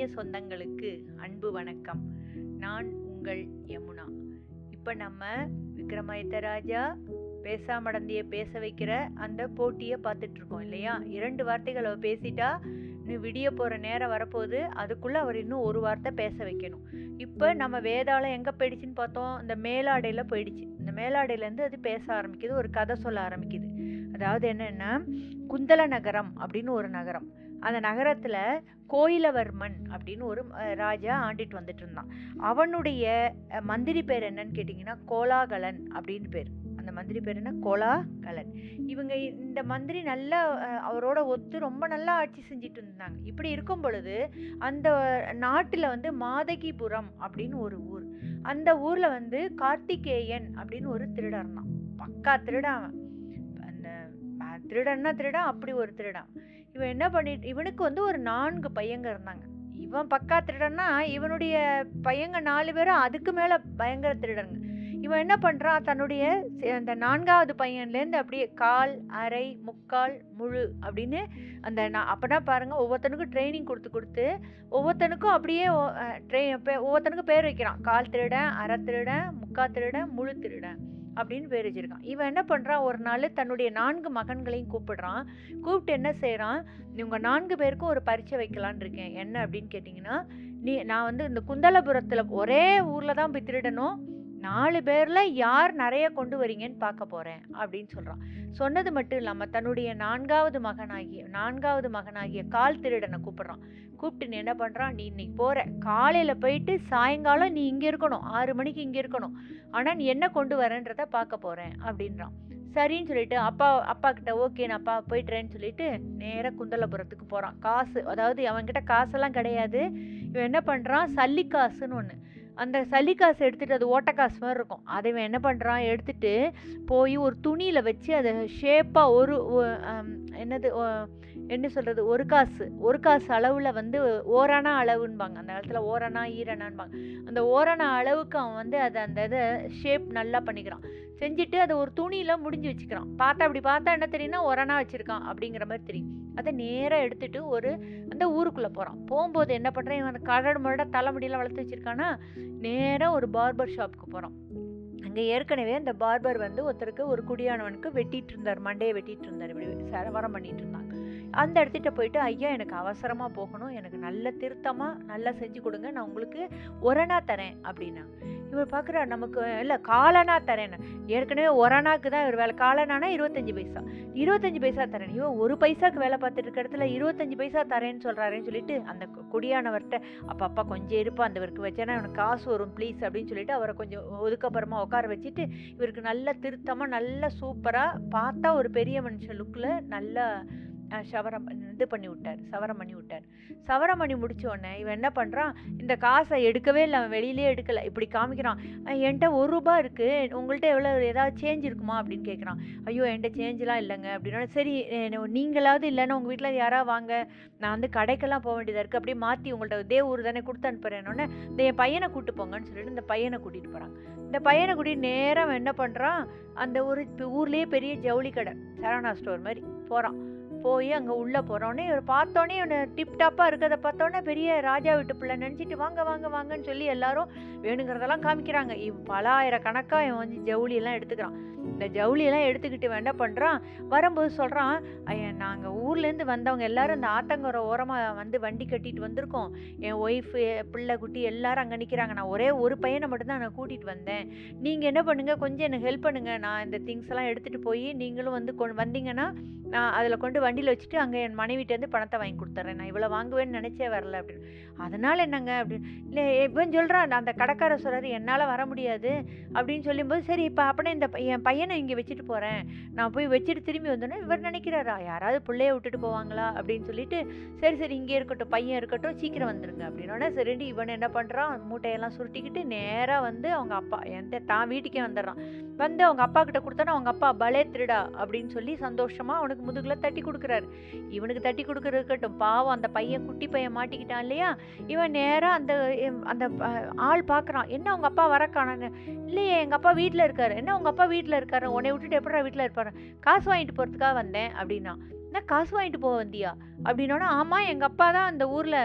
சொந்தங்களுக்கு அன்பு வணக்கம் நான் உங்கள் யமுனா இப்போ நம்ம விக்ரமாதித்த ராஜா பேசாமடந்திய பேச வைக்கிற அந்த போட்டியை பார்த்துட்டு இருக்கோம் இல்லையா இரண்டு வார்த்தைகள் அவ பேசிட்டா இன்னும் விடிய போகிற நேரம் வரப்போகுது அதுக்குள்ளே அவர் இன்னும் ஒரு வார்த்தை பேச வைக்கணும் இப்போ நம்ம வேதாளம் எங்கே போயிடுச்சுன்னு பார்த்தோம் இந்த மேலாடையில் போயிடுச்சு இந்த மேலாடையிலேருந்து அது பேச ஆரம்பிக்குது ஒரு கதை சொல்ல ஆரம்பிக்குது அதாவது என்னென்னா குந்தல நகரம் அப்படின்னு ஒரு நகரம் அந்த நகரத்தில் கோயிலவர்மன் அப்படின்னு ஒரு அஹ், ராஜா ஆண்டிட்டு வந்துட்டு இருந்தான் அவனுடைய அஹ், மந்திரி பேர் என்னன்னு கேட்டிங்கன்னா கோலாகலன் அப்படின்னு பேர் அந்த மந்திரி பேர் என்ன கோலாகலன் இவங்க இந்த மந்திரி நல்லா அஹ், அவரோட ஒத்து ரொம்ப நல்லா ஆட்சி செஞ்சுட்டு இருந்தாங்க இப்படி இருக்கும் பொழுது அந்த நாட்டில் வந்து மாதகிபுரம் அப்படின்னு ஒரு ஊர் அந்த ஊரில் வந்து கார்த்திகேயன் அப்படின்னு ஒரு திருடன் இருந்தான் பக்கா திருடன் அவன் அந்த அஹ், திருடன்னா திருடன் அப்படி ஒரு திருடன் இவன் என்ன பண்ணிட்டு இவனுக்கு வந்து ஒரு நான்கு பையங்க இருந்தாங்க இவன் பக்கா திருடன்னா இவனுடைய பையங்க நாலு பேரும் அதுக்கு மேலே பயங்கர திருடனுங்க இவன் என்ன பண்ணுறான் தன்னுடைய சி- அந்த நான்காவது பையன்லேருந்து அப்படியே கால் அரை முக்கால் முழு அப்படின்னு அந்த நான் அப்போனா பாருங்கள் ஒவ்வொருத்தனுக்கும் ட்ரைனிங் கொடுத்து கொடுத்து ஒவ்வொருத்தனுக்கும் அப்படியே ஒ- அஹ் ட்ரை பே- ஒவ்வொருத்தனுக்கும் பேர் வைக்கிறான் கால் திருடன் அரை திருடன் முக்கா திருடன் முழு திருடன் அப்படின்னு பேர் வச்சிருக்கான் இவன் என்ன பண்ணுறான் ஒரு நாள் தன்னுடைய நான்கு மகன்களையும் கூப்பிடுறான் கூப்பிட்டு என்ன செய்கிறான் இவங்க நான்கு பேருக்கும் ஒரு பரீட்சை வைக்கலான்னு இருக்கேன் என்ன அப்படின்னு கேட்டிங்கன்னா நீ நான் வந்து இந்த குந்தலபுரத்தில் ஒரே ஊரில் தான் போய் திருடணும் நாலு பேரில் யார் நிறைய கொண்டு வரீங்கன்னு பார்க்க போகிறேன் அப்படின்னு சொல்கிறான் சொன்னது மட்டும் இல்லாமல் தன்னுடைய நான்காவது மகனாகிய நான்காவது மகனாகிய கால் திருடனை கூப்பிடுறான் கூப்பிட்டு நீ என்ன பண்ணுறான் நீ இன்னைக்கு போகிற காலையில் போயிட்டு சாயங்காலம் நீ இங்கே இருக்கணும் ஆறு மணிக்கு இங்கே இருக்கணும் ஆனால் நீ என்ன கொண்டு வரேன்றத பார்க்க போகிறேன் அப்படின்றான் சரின்னு சொல்லிட்டு அப்பா அப்பா கிட்ட ஓகே நான் அப்பா போயிட்டுறேன்னு சொல்லிட்டு நேராக குந்தலபுரத்துக்கு போகிறான் காசு அதாவது அவன்கிட்ட காசெல்லாம் கிடையாது இவன் என்ன பண்ணுறான் சல்லிக்காசுன்னு ஒன்று அந்த சல்லிக்காசு எடுத்துட்டு அது ஓட்டக்காசு மாதிரி இருக்கும் அதை இவன் என்ன பண்ணுறான் எடுத்துட்டு போய் ஒரு துணியில் வச்சு அதை ஷேப்பாக ஒரு ஒ- ஆம், என்னது ஒ- என்ன சொல்கிறது ஒரு காசு ஒரு காசு அளவில் வந்து ஓரணா அளவுன்பாங்க அந்த காலத்தில் ஓரணா ஈரணான்பாங்க அந்த ஓரணா அளவுக்கு அவன் வந்து அதை அந்த இதை ஷேப் நல்லா பண்ணிக்கிறான் செஞ்சுட்டு அதை ஒரு துணியில் முடிஞ்சு வச்சுக்கிறான் பார்த்தா அப்படி பார்த்தா என்ன தெரியும்னா ஒரணா வச்சுருக்கான் அப்படிங்கிற மாதிரி தெரியும் அதை நேராக எடுத்துட்டு ஒரு அந்த ஊருக்குள்ளே போகிறான் போகும்போது என்ன பண்ணுறான் இவன் அந்த கரடு முரட தலைமுடியெல்லாம் வளர்த்து வச்சிருக்கானா நேராக ஒரு பார்பர் ஷாப்புக்கு போகிறான் அங்கே ஏற்கனவே அந்த பார்பர் வந்து ஒருத்தருக்கு ஒரு குடியானவனுக்கு வெட்டிட்டு இருந்தார் மண்டையை வெட்டிட்டு இருந்தார் இப்படி சரவரம் பண்ணிட்டு இருந்தாங்க அந்த இடத்துட்ட போயிட்டு ஐயா எனக்கு அவசரமாக போகணும் எனக்கு நல்ல திருத்தமாக நல்லா செஞ்சு கொடுங்க நான் உங்களுக்கு ஒரணா தரேன் அப்படின்னா இவர் பார்க்குறார் நமக்கு இல்லை காலனா தரேன்னு ஏற்கனவே ஒரணாக்கு தான் இவர் வேலை காலனானா இருபத்தஞ்சி பைசா இருபத்தஞ்சி பைசா தரேன் இவன் ஒரு பைசாக்கு வேலை பார்த்துட்டு இருக்க இடத்துல இருபத்தஞ்சி பைசா தரேன்னு சொல்கிறாரேன்னு சொல்லிட்டு அந்த கு- குடியானவர்கிட்ட அப்பா அப்பா கொஞ்சம் இருப்பா அந்த இவருக்கு வச்சேன்னா எனக்கு காசு வரும் ப்ளீஸ் அப்படின்னு சொல்லிட்டு அவரை கொஞ்சம் ஒதுக்கப்புறமா உட்கார வச்சுட்டு இவருக்கு நல்ல திருத்தமாக நல்ல சூப்பராக பார்த்தா ஒரு பெரிய மனுஷன் லுக்கில் நல்ல அஹ், சவரம் இது பண்ணி விட்டார் சவரம் பண்ணி விட்டார் சவரம் பண்ணி முடிச்ச உடனே இவன் என்ன பண்ணுறான் இந்த காசை எடுக்கவே இல்லை அவன் வெளியிலே எடுக்கலை இப்படி காமிக்கிறான் "அஹ், என்கிட்ட ஒரு ரூபா இருக்குது உங்கள்கிட்ட எவ்வளோ ஏதாவது சேஞ்ச் இருக்குமா அப்படின்னு கேட்குறான் ஐயோ என்கிட்ட சேஞ்செலாம் இல்லைங்க அப்படின்னா சரி அஹ், நீங்களாவது இல்லைன்னா உங்கள் வீட்டில் யாராவது வாங்க நான் வந்து கடைக்கெல்லாம் போக வேண்டியதாக இருக்குது அப்படியே மாற்றி உங்கள்கிட்ட இதே ஊர் தானே கொடுத்து அனுப்புறேன்னொன்னே இந்த என் பையனை கூட்டு போங்கன்னு சொல்லிட்டு இந்த பையனை கூட்டிகிட்டு போகிறாங்க இந்த பையனை கூட்டிட்டு நேரா அவன் என்ன பண்ணுறான் அந்த ஒரு இப்ப ஊர்லேயே பெரிய ஜவுளி கடை சரவணா ஸ்டோர் மாதிரி போகிறான் போய் அங்கே உள்ளே போகிறோன்னே இவர் பார்த்தோன்னே இவனை டிப் டாப்பாக இருக்கிறத பார்த்தோன்னே பெரிய ராஜா வீட்டு பிள்ளை நினச்சிட்டு வாங்க வாங்க வாங்கன்னு சொல்லி எல்லாரும் வேணுங்கிறதெல்லாம் காமிக்கிறாங்க இவ் பல ஆயிரக்கணக்காக இவன் வந்து ஜவுளியெல்லாம் எடுத்துக்கிறான் இந்த ஜவுளியெல்லாம் எடுத்துக்கிட்டு இவன் என்ன பண்ணுறான் வரும்போது சொல்கிறான் ஐயா நாங்கள் ஊர்லேருந்து வந்தவங்க எல்லாரும் இந்த ஆத்தங்கரை ஓரமாக வந்து வண்டி கட்டிட்டு வந்திருக்கோம் என் ஒய்ஃபு பிள்ளை குட்டி எல்லாரும் அங்கே நிற்கிறாங்க நான் ஒரே ஒரு பையனை மட்டும்தான் நான் கூட்டிகிட்டு வந்தேன் நீங்கள் என்ன பண்ணுங்கள் கொஞ்சம் எனக்கு ஹெல்ப் பண்ணுங்கள் நான் இந்த திங்ஸ் எல்லாம் எடுத்துகிட்டு போய் நீங்களும் வந்து கொண்டு வந்தீங்கன்னா நான் அதில் கொண்டு வண்டியில் வச்சுட்டு அங்கே என் மனைவிட்டேருந்து பணத்தை வாங்கி கொடுத்துட்றேன் நான் இவ்வளோ வாங்குவேன்னு நினச்சே வரல அப்படின்னு அதனால் என்னங்க அப்படின்னு இல்லை இவன் சொல்கிறான் அந்த கடைக்காரர் சொல்கிறாரு என்னால் வர முடியாது அப்படின்னு சொல்லும்போது சரி இப்போ அப்படியே இந்த பை- என் பையனை இங்கே வச்சுட்டு போகிறேன் நான் போய் வச்சுட்டு திரும்பி வந்தோன்னே இவர் நினைக்கிறாரா யாராவது பிள்ளைய விட்டுட்டு போவாங்களா அப்படின்னு சொல்லிட்டு சரி சரி இங்கே இருக்கட்டும் பையன் இருக்கட்டும் சீக்கிரம் வந்துருங்க அப்படின்னோடனே சரிண்டு இவன் என்ன பண்ணுறான் மூட்டையெல்லாம் சுருட்டிக்கிட்டு நேராக வந்து அவங்க அப்பா எந்த தான் வீட்டுக்கே வந்துடுறான் வந்து அவங்க அப்பா கிட்ட கொடுத்தோன்னா அவங்க அப்பா பலே திருடா அப்படின்னு சொல்லி சந்தோஷமா அவனுக்கு முதுகில் தட்டி கொடுக்குறாரு இவனுக்கு தட்டி கொடுக்குறது இருக்கட்டும் பாவம் அந்த பையன் குட்டி பையன் மாட்டிக்கிட்டான் இல்லையா இவன் நேராக அந்த எம், அந்த ப- ஆள் பார்க்குறான் என்ன உங்க அப்பா வர காணான்னு இல்லையே எங்கள் அப்பா வீட்டில் இருக்காரு என்ன உங்கள் அப்பா வீட்டில் இருக்காரு உன்னை விட்டுட்டு எப்படா வீட்டில் இருப்பாரு காசு வாங்கிட்டு போகிறதுக்காக வந்தேன் அப்படின்னா என்ன காசு வாங்கிட்டு போக வந்தியா அப்படின்னோன்னா ஆமாம் எங்கள் அப்பா தான் அந்த ஊரில்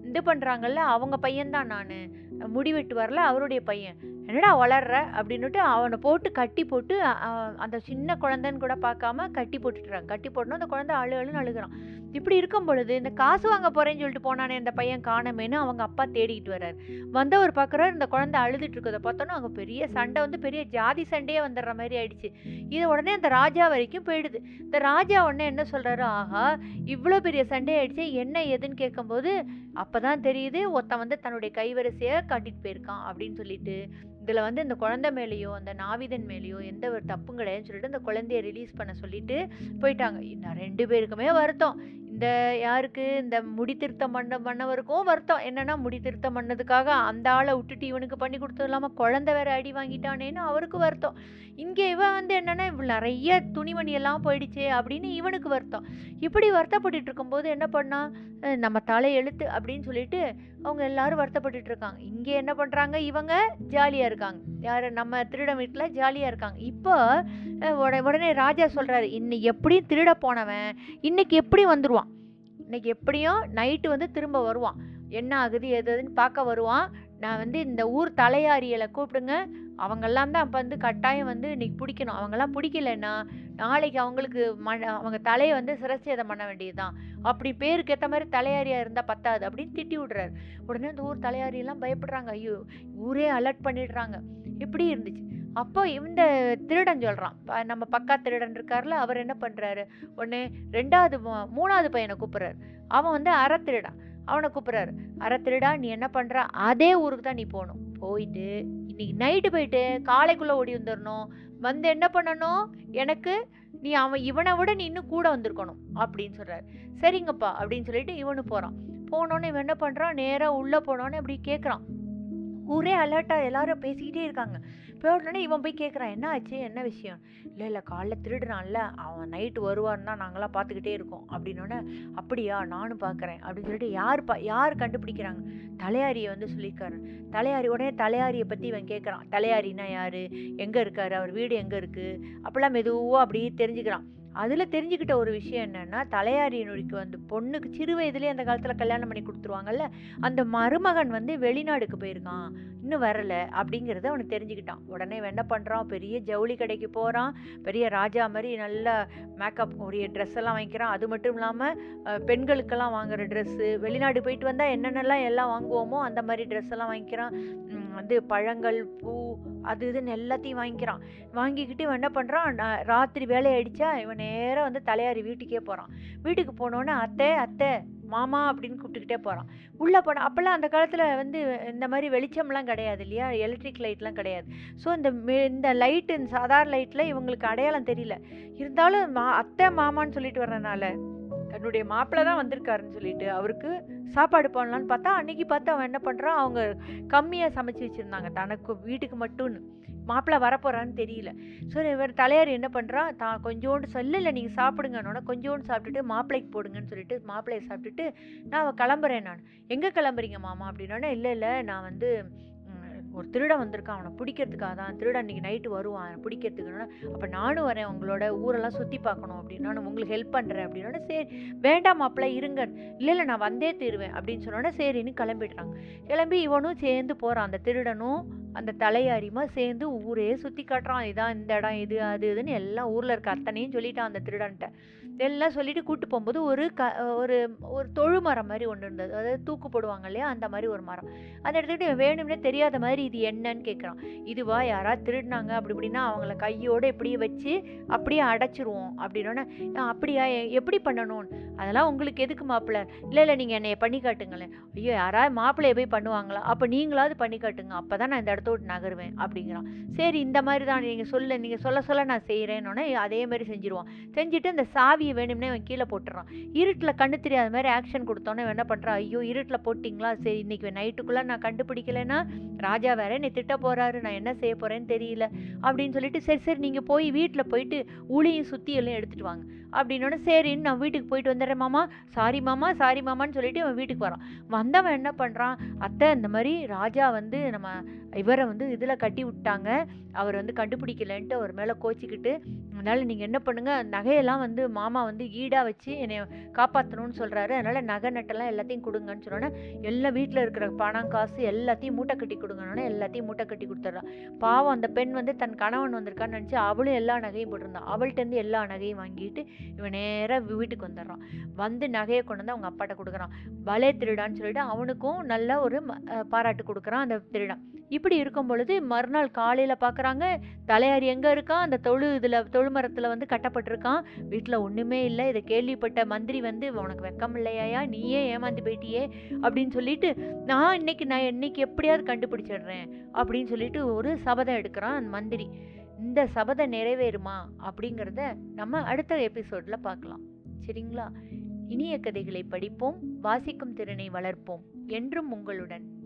இது பண்ணுறாங்கல்ல அவங்க பையன்தான் நான் முடி வெட்டு வரல அவருடைய பையன் என்னடா வளர்ற அப்படின்னுட்டு அவனை போட்டு கட்டி போட்டு அ, அ, அந்த சின்ன குழந்தைன்னு கூட பார்க்காம கட்டி போட்டுட்டுறாங்க கட்டி போட்டோன்னா அந்த குழந்தை அழு அழுன்னு அழுகுறான் இப்படி இருக்கும் பொழுது இந்த காசு வாங்க போறேன்னு சொல்லிட்டு போனானே அந்த பையன் காணமேன்னு அவங்க அப்பா தேடிக்கிட்டு வர்றாரு வந்தவர் பார்க்குறாரு இந்த குழந்தை அழுதுட்டு இருக்கதை பார்த்தோன்னா அங்கே பெரிய சண்டை வந்து பெரிய ஜாதி சண்டையே வந்துடுற மாதிரி ஆயிடுச்சு இது உடனே அந்த ராஜா வரைக்கும் போயிடுது இந்த ராஜா உடனே என்ன சொல்றாரு ஆஹா இவ்வளோ பெரிய சண்டை ஆயிடுச்சு என்ன ஏதுன்னு கேட்கும்போது அப்பதான் தெரியுது ஒருத்தன் வந்து தன்னுடைய கைவரிசையை காட்டிட்டு போயிருக்கான் அப்படின்னு சொல்லிட்டு இதில் வந்து இந்த குழந்தை மேலேயோ அந்த நாவிதன் மேலேயோ எந்த ஒரு தப்பும் கிடையாதுன்னு சொல்லிட்டு இந்த குழந்தைய ரிலீஸ் பண்ண சொல்லிட்டு போயிட்டாங்க இன்னும் ரெண்டு பேருக்குமே வருத்தம் இந்த யாருக்கு இந்த முடி திருத்தம் பண்ண பண்ணவருக்கும் வருத்தம் என்னன்னா முடி திருத்தம் பண்ணதுக்காக அந்த ஆளை விட்டுட்டு இவனுக்கு பண்ணி கொடுத்தது இல்லாமல் குழந்தை வேற அடி வாங்கிட்டானேன்னு அவருக்கு வருத்தம் இங்கே இவன் வந்து என்னன்னா இவ்வளோ நிறைய துணிமணி எல்லாம் போயிடுச்சே அப்படின்னு இவனுக்கு வருத்தம் இப்படி வருத்தப்பட்டுட்டு இருக்கும்போது என்ன பண்ணா அஹ் நம்ம தலை எழுத்து அப்படின்னு சொல்லிட்டு அவங்க எல்லாரும் வருத்தப்பட்டுட்டு இருக்காங்க இங்கே என்ன பண்ணுறாங்க இவங்க ஜாலியாக இருக்காங்க யார் நம்ம திருடன் வீட்டில் ஜாலியாக இருக்காங்க இப்போ அஹ் உட- உடனே ராஜா சொல்கிறாரு இன்னைக்கு எப்படியும் திருட போனவன் இன்னைக்கு எப்படி வந்துடுவான் இன்னைக்கு எப்படியும் நைட்டு வந்து திரும்ப வருவான் என்ன ஆகுது எது எதுன்னு பார்க்க வருவான் நான் வந்து இந்த ஊர் தலையாரிகளை கூப்பிடுங்க அவங்கெல்லாம் தான் அப்போ வந்து கட்டாயம் வந்து இன்னைக்கு பிடிக்கணும் அவங்கெல்லாம் பிடிக்கலன்னா நாளைக்கு அவங்களுக்கு ம அவங்க தலையை வந்து சிரச்சேதம் பண்ண வேண்டியதுதான் அப்படி பேருக்கு ஏற்ற மாதிரி தலையாரியாக இருந்தால் பத்தாது அப்படின்னு திட்டி விடுறாரு உடனே அந்த ஊர் தலையாரியெல்லாம் பயப்படுறாங்க ஐயோ ஊரே அலர்ட் பண்ணிடுறாங்க இப்படி இருந்துச்சு அப்போ இந்த திருடன் சொல்கிறான் நம்ம பக்கா திருடன் இருக்கார்ல அவர் என்ன பண்ணுறாரு உடனே ரெண்டாவது மூ- மூணாவது பையனை கூப்பிட்றாரு அவன் வந்து அற திருடன் அவனை கூப்பிட்றாரு அற திருடா நீ என்ன பண்ணுற அதே ஊருக்கு தான் நீ போகணும் போயிட்டு இன்னைக்கு நைட்டு போயிட்டு காலைக்குள்ளே ஓடி வந்துடணும் வந்து என்ன பண்ணணும் எனக்கு நீ அவன் இவனை விட நீ இன்னும் கூட வந்திருக்கணும் அப்படின்னு சொல்கிறாரு சரிங்கப்பா அப்படின்னு சொல்லிட்டு இவனு போகிறான் போனோன்னே இவன் என்ன பண்ணுறான் நேராக உள்ளே போனோன்னே அப்படி கேட்குறான் ஊரே அலர்ட்டாக எல்லாரும் பேசிக்கிட்டே இருக்காங்க போய் உடனே இவன் போய் கேட்குறான் என்ன ஆச்சு என்ன விஷயம் இல்லை இல்லை காலைல திருடுறான்ல அவன் நைட்டு வருவான்னு தான் நாங்களாம் பார்த்துக்கிட்டே இருக்கோம் அப்படின்னோடனே அப்படியா நானும் பார்க்குறேன் அப்படின்னு சொல்லிட்டு யார் பா யார் கண்டுபிடிக்கிறாங்க தலையாரியை வந்து சொல்லியிருக்காரு தலையாரி உடனே தலையாரியை பற்றி இவன் கேட்குறான் தலையாரின்னா யார் எங்கே இருக்காரு அவர் வீடு எங்கே இருக்குது அப்படிலாம் மெதுவாக அப்படியே தெரிஞ்சுக்கிறான் அதில் தெரிஞ்சுக்கிட்ட ஒரு விஷயம் என்னென்னா தலையாரியனுக்கு வந்து பொண்ணுக்கு சிறு வயதுலேயே அந்த காலத்தில் கல்யாணம் பண்ணி கொடுத்துருவாங்கல்ல அந்த மருமகன் வந்து வெளிநாடுக்கு போயிருக்கான் இன்னும் வரல அப்படிங்கிறத அவனுக்கு தெரிஞ்சுக்கிட்டான் உடனே இவன் என்ன பண்ணுறான் பெரிய ஜவுளி கடைக்கு போகிறான் பெரிய ராஜா மாதிரி நல்ல மேக்கப் உரிய ட்ரெஸ் எல்லாம் வாங்கிக்கிறான் அது மட்டும் இல்லாமல் பெண்களுக்கெல்லாம் வாங்குற ட்ரெஸ்ஸு வெளிநாடு போயிட்டு வந்தால் என்னென்னலாம் எல்லாம் வாங்குவோமோ அந்த மாதிரி ட்ரெஸ் எல்லாம் வாங்கிக்கிறான் ம், வந்து பழங்கள் பூ அது இதுன்னு எல்லாத்தையும் வாங்கிக்கிறான் வாங்கிக்கிட்டு இவன் என்ன பண்ணுறான் ராத்திரி வேலை அடித்தா இவன் நேராக வந்து தலையாரி வீட்டுக்கே போகிறான் வீட்டுக்கு போனோன்னே அத்தை அத்தை மாமா அப்படின்னு கூப்பிட்டுக்கிட்டே போகிறான் உள்ளே போனால் அப்போல்லாம் அந்த காலத்தில் வந்து இந்த மாதிரி வெளிச்சம்லாம் கிடையாது இல்லையா எலக்ட்ரிக் லைட்லாம் கிடையாது ஸோ இந்த மெ- இந்த லைட்டு இந்த சாதாரண லைட்டில் இவங்களுக்கு அடையாளம் தெரியல இருந்தாலும் மா அத்தை மாமான்னு சொல்லிட்டு வர்றதுனால தன்னுடைய மாப்பிள்ளை தான் வந்திருக்காருன்னு சொல்லிட்டு அவருக்கு சாப்பாடு பண்ணலான்னு பார்த்தா அன்னைக்கு பார்த்து அவன் என்ன பண்ணுறான் அவங்க கம்மியாக சமைச்சு வச்சுருந்தாங்க தனக்கு வீட்டுக்கு மட்டும்னு மாப்பிள்ளை வரப்போறான்னு தெரியல ஸோ இவர் தலையார் என்ன பண்ணுறான் தான் கொஞ்சோண்டு சொல்லல நீங்கள் சாப்பிடுங்கன்னொன்னே கொஞ்சோண்டு சாப்பிட்டுட்டு மாப்பிள்ளைக்கு போடுங்கன்னு சொல்லிட்டு மாப்பிள்ளையை சாப்பிட்டுட்டு நான் அவ கிளம்புறேன் நான் எங்கே கிளம்புறீங்க மாமா அப்படின்னோடனே இல்லை இல்லை நான் வந்து ம், ஒரு திருடன் வந்திருக்கான் அவனை பிடிக்கிறதுக்காக தான் திருடன் இன்னைக்கு நைட்டு வருவான் அவனை பிடிக்கிறதுக்குன்னா அப்போ நானும் வரேன் உங்களோட ஊரெல்லாம் சுற்றி பார்க்கணும் அப்படின்னா நான் உங்களுக்கு ஹெல்ப் பண்ணுறேன் அப்படின்னோடனே சரி வேண்டாம் மாப்பிள்ளை இருங்க இல்லை இல்லை நான் வந்தே தீருவேன் அப்படின்னு சொன்னோன்னே சரின்னு கிளம்பிடுறாங்க கிளம்பி இவனும் சேர்ந்து போகிறான் அந்த திருடனும் அந்த தலையாரிமா சேர்ந்து ஊரே சுற்றி காட்டுறான் இதான் இந்த இடம் இது அது இதுன்னு எல்லாம் ஊரில் இருக்க அத்தனையும் சொல்லிட்டான் அந்த திருடன்ட்ட எல்லாம் சொல்லிட்டு கூட்டு போகும்போது ஒரு க ஒரு ஒரு தொழு மரம் மாதிரி ஒன்று இருந்தது அதாவது தூக்கு போடுவாங்க இல்லையா அந்த மாதிரி ஒரு மரம் அதை எடுத்துக்கிட்டு இவன் வேணும்னே தெரியாத மாதிரி இது என்னன்னு கேட்குறான் இதுவா யாராவது திருடினாங்க அப்படி இப்படின்னா அவங்கள கையோட இப்படியே வச்சு அப்படியே அடைச்சிருவோம் அப்படின்னோடனே "ஆ, அப்படியா எ- எப்படி பண்ணணும்னு அதெல்லாம் உங்களுக்கு எதுக்கு மாப்பிள்ளை இல்லை இல்லை நீங்கள் என்னைய பண்ணி காட்டுங்களேன் ஐயோ யாராவது மாப்பிள்ளைய போய் பண்ணுவாங்களா அப்போ நீங்களாவது பண்ணி காட்டுங்க அப்போ தான் நான் இந்த இடத்த விட்டு நகருவேன் அப்படிங்கிறான் சரி இந்த மாதிரி தான் நீங்கள் சொல்ல நீங்கள் சொல்ல சொல்ல நான் செய்கிறேன்னொன்னே அதே மாதிரி செஞ்சுருவான் செஞ்சுட்டு அந்த சாவியை வேணும்னே அவன் கீழே போட்டுறான் இருட்டில் கண்ணு தெரியாத மாதிரி ஆக்ஷன் கொடுத்தோன்னே இவன் என்ன பண்ணுறான் ஐயோ இருட்டில் போட்டிங்களா சரி இன்னைக்கு நைட்டுக்குள்ளே நான் கண்டுபிடிக்கலைன்னா ராஜா வேற என்னை திட்ட போகிறாரு நான் என்ன செய்ய போகிறேன்னு தெரியல அப்படின்னு சொல்லிட்டு சரி சரி நீங்கள் போய் வீட்டில் போயிட்டு உளியும் சுத்தி எல்லாம் எடுத்துட்டு வாங்க அப்படின்னோடனே சரின்னு நான் வீட்டுக்கு போயிட்டு வந்துடுறேன் மாமா சாரி மாமா சாரி மாமான்னு சொல்லிட்டு இவன் வீட்டுக்கு வரான் வந்தவன் என்ன பண்ணுறான் அத்தை இந்த மாதிரி ராஜா வந்து நம்ம இவரை வந்து இதில் கட்டி விட்டாங்க அவர் வந்து கண்டுபிடிக்கலன்ட்டு அவர் மேலே கோச்சிக்கிட்டு அதனால் நீங்கள் என்ன பண்ணுங்கள் நகையெல்லாம் வந்து மாமா வந்து ஈடாக வச்சு என்னை காப்பாற்றணும்னு சொல்கிறாரு அதனால் நகை நட்டெல்லாம் எல்லாத்தையும் கொடுங்கன்னு சொன்னோன்னே எல்லா வீட்டில் இருக்கிற பணம் காசு எல்லாத்தையும் மூட்டை கட்டி கொடுங்கன்னு எல்லாத்தையும் மூட்டை கட்டி கொடுத்துட்றான் பாவம் அந்த பெண் வந்து தன் கணவன் வந்திருக்கான்னு நினச்சி அவளும் எல்லா நகையும் போட்டிருந்தான் அவள்கிட்டருந்து எல்லா நகையும் வாங்கிட்டு இவன் நேராக வீட்டுக்கு வந்துடுறான் வந்து நகையை கொண்டு வந்து அவங்க அப்பாட்ட கொடுக்குறான் பலே திருடான்னு சொல்லிட்டு அவனுக்கும் நல்ல ஒரு ம- அஹ் பாராட்டு கொடுக்குறான் அந்த திருடன் இப்படி இருக்கும் பொழுது மறுநாள் காலையில் பார்க்குறாங்க தலையாரி எங்கே இருக்கான் அந்த தொழு இதில் தொழுமரத்தில் வந்து கட்டப்பட்டிருக்கான் வீட்டில் ஒன்றுமே இல்லை இதை கேள்விப்பட்ட மந்திரி வந்து உனக்கு வெக்கம் இல்லையாயா நீயே ஏமாந்து போயிட்டியே அப்படின்னு சொல்லிட்டு நான் இன்னைக்கு நான் இன்னைக்கு எப்படியாவது கண்டுபிடிச்சிடுறேன் அப்படின்னு சொல்லிட்டு ஒரு சபதம் எடுக்கிறான் அந்த மந்திரி இந்த சபதம் நிறைவேறுமா அப்படிங்கிறத நம்ம அடுத்த எபிசோடில் பார்க்கலாம் சரிங்களா இனிய கதைகளை படிப்போம் வாசிக்கும் திறனை வளர்ப்போம் என்றும் உங்களுடன்